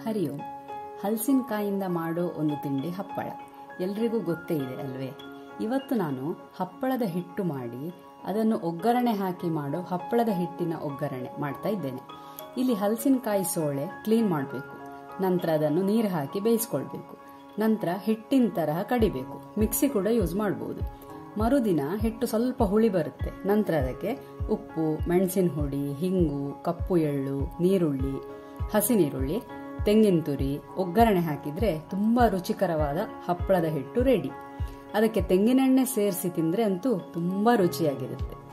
ಹರಿ ಓಂ ಹಲಸಿನಕಾಯಿಂದ ಮಾಡೋ ಒಂದು ತಿಂಡಿ ಹಪ್ಪಳ ಎಲ್ರಿಗೂ ಗೊತ್ತೇ ಇದೆ ಅಲ್ವೇ ಇವತ್ತು ನಾನು ಹಪ್ಪಳದ ಹಿಟ್ಟು ಮಾಡಿ ಅದನ್ನು ಒಗ್ಗರಣೆ ಹಾಕಿ ಮಾಡೋ ಹಪ್ಪಳದ ಹಿಟ್ಟಿನ ಒಗ್ಗರಣೆ ಮಾಡ್ತಾ ಇದ್ದೇನೆ ಇಲ್ಲಿ ಹಲಸಿನಕಾಯಿ ಸೋಳೆ ಕ್ಲೀನ್ ಮಾಡಬೇಕು ನಂತರ ಅದನ್ನು ನೀರು ಹಾಕಿ ಬೇಯಿಸ್ಕೊಳ್ಬೇಕು ನಂತರ ಹಿಟ್ಟಿನ ತರಹ ಕಡಿಬೇಕು ಮಿಕ್ಸಿ ಕೂಡ ಯೂಸ್ ಮಾಡಬಹುದು ಮರುದಿನ ಹಿಟ್ಟು ಸ್ವಲ್ಪ ಹುಳಿ ಬರುತ್ತೆ ನಂತರ ಅದಕ್ಕೆ ಉಪ್ಪು ಮೆಣಸಿನ ಹುಡಿ ಹಿಂಗು ಕಪ್ಪು ಎಳ್ಳು ನೀರುಳ್ಳಿ ಹಸಿ ನೀರುಳ್ಳಿ ತೆಂಗಿನ ತುರಿ ಒಗ್ಗರಣೆ ಹಾಕಿದ್ರೆ ತುಂಬಾ ರುಚಿಕರವಾದ ಹಪ್ಪಳದ ಹಿಟ್ಟು ರೆಡಿ ಅದಕ್ಕೆ ತೆಂಗಿನೆಣ್ಣೆ ಸೇರಿಸಿ ತಿಂದ್ರೆ ಅಂತೂ ತುಂಬಾ ರುಚಿಯಾಗಿರುತ್ತೆ